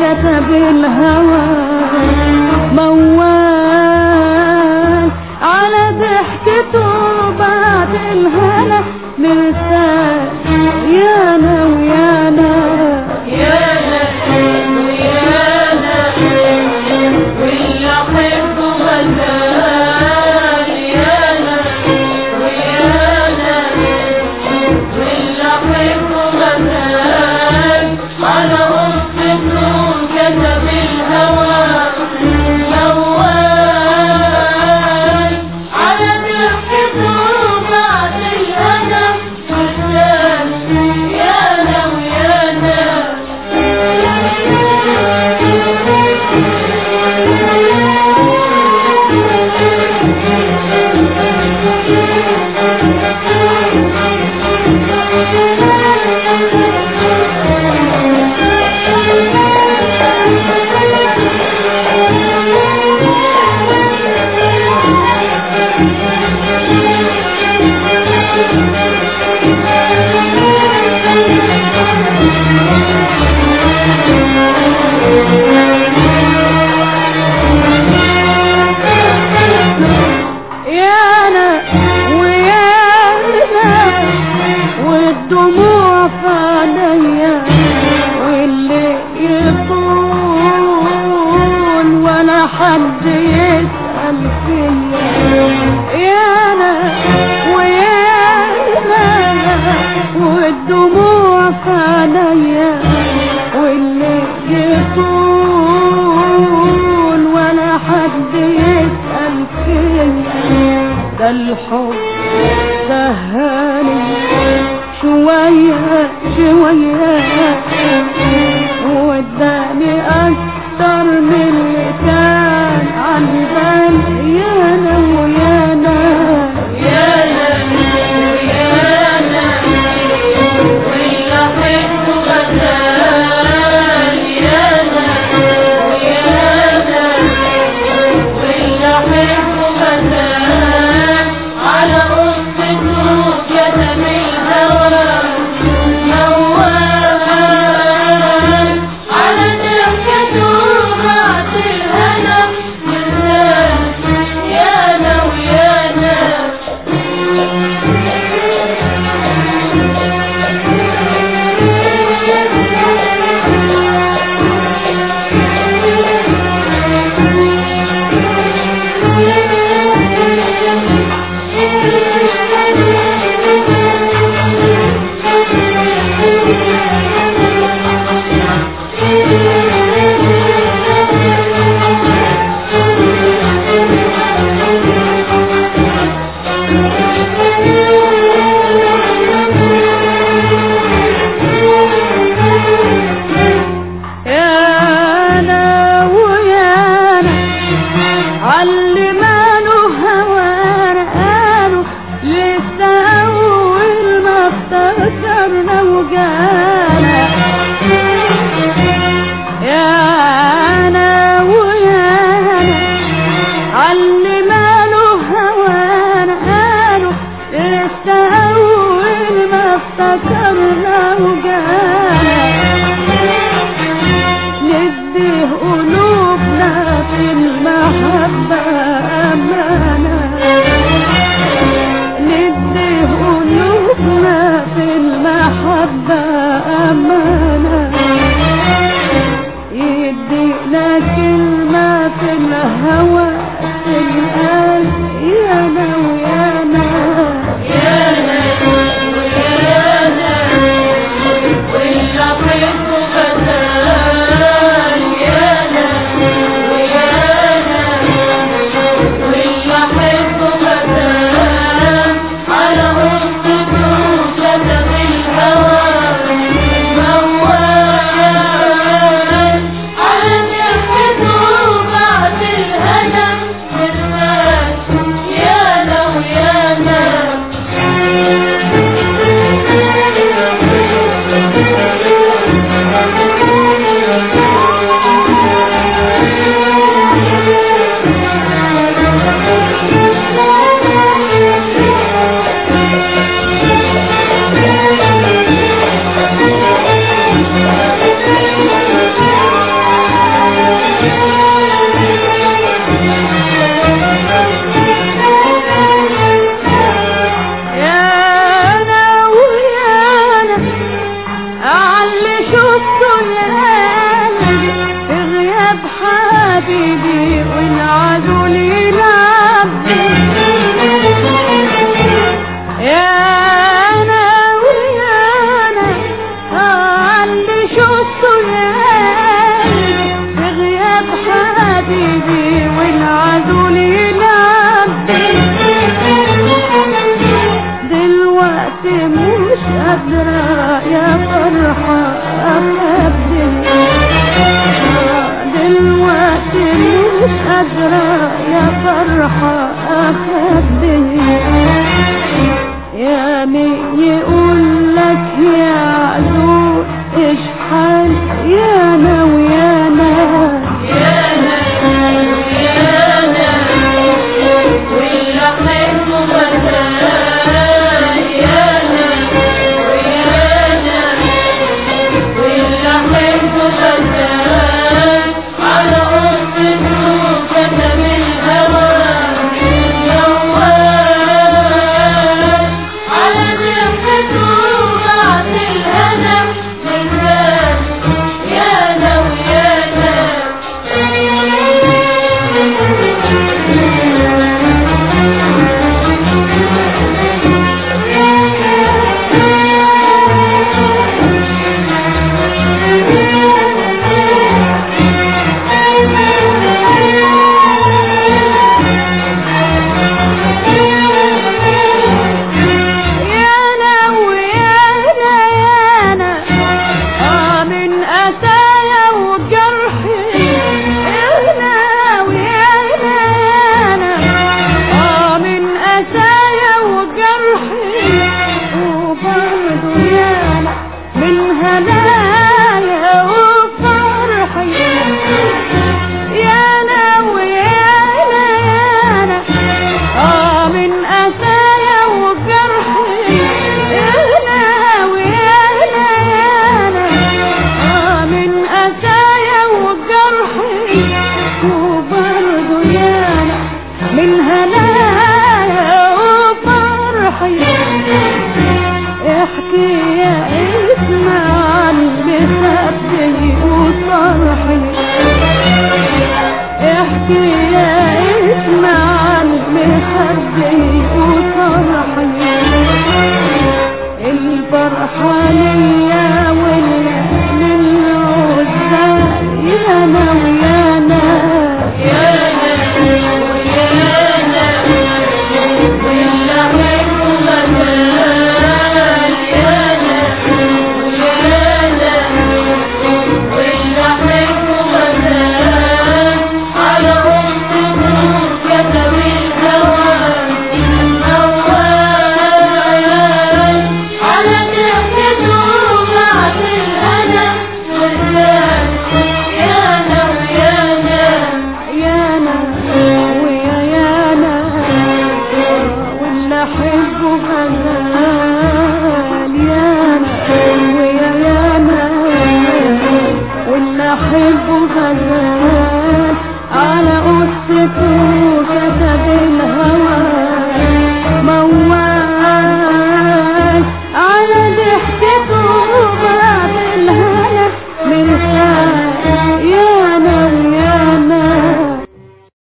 كتب الهوى موال على ضحكته بعد الهنا مرتاح يانا ويانا يانا ويانا واللي احبه غزال يانا ويانا واللي احبه غزال على قصته كتب الهوى موال على ضحكته بعد الهنا مرتاح يانا ويانا يانا ويانا والدموع في عينيا واللي يطول ولا حد يسأل فيا يانا ويانا والدموع في عينيا واللي يطول ولا حد يسأل فيا ده الحب سهاني شوية شوية واداني أكتر من اللي كان عن بالي يانا ويانا يانا ويانا واللي احبه غزال يانا ويانا واللي احبه غزال على حبيبي والعدول يلبي يا انا ويا انا اللي شفته يا بغياب حبيبي والعدول يلبي دلوقتي مش قادرة يا فرحة أخبي دلوقتي مش قادرة يا فرحة أخبي يا مين يقول لك يا عدو ايش حال يا انا ويا انا يا لو يا يا انا ويا انا يا انا اه من اسايا وجرحي انا ويا انا يا انا اه من اسايا وجرحي وبرضه يا انا من هنايا وفرحي يا انا ويا انا يا انا اه من اسايا وجرحي انا ويا انا يا انا اه من اسايا وجرحي وبرضه يا انا من هنايا وفرحي احكي يا اسمع عن بخبي وصرحي احكي يا اسمع عن مخبي وصرحي الفرحة ليا ولا للعزة يا انا ويا انا يا انا ويا يا انا ولا احبه غزال يا انا ويا يا انا ولا احبه غزال على قصته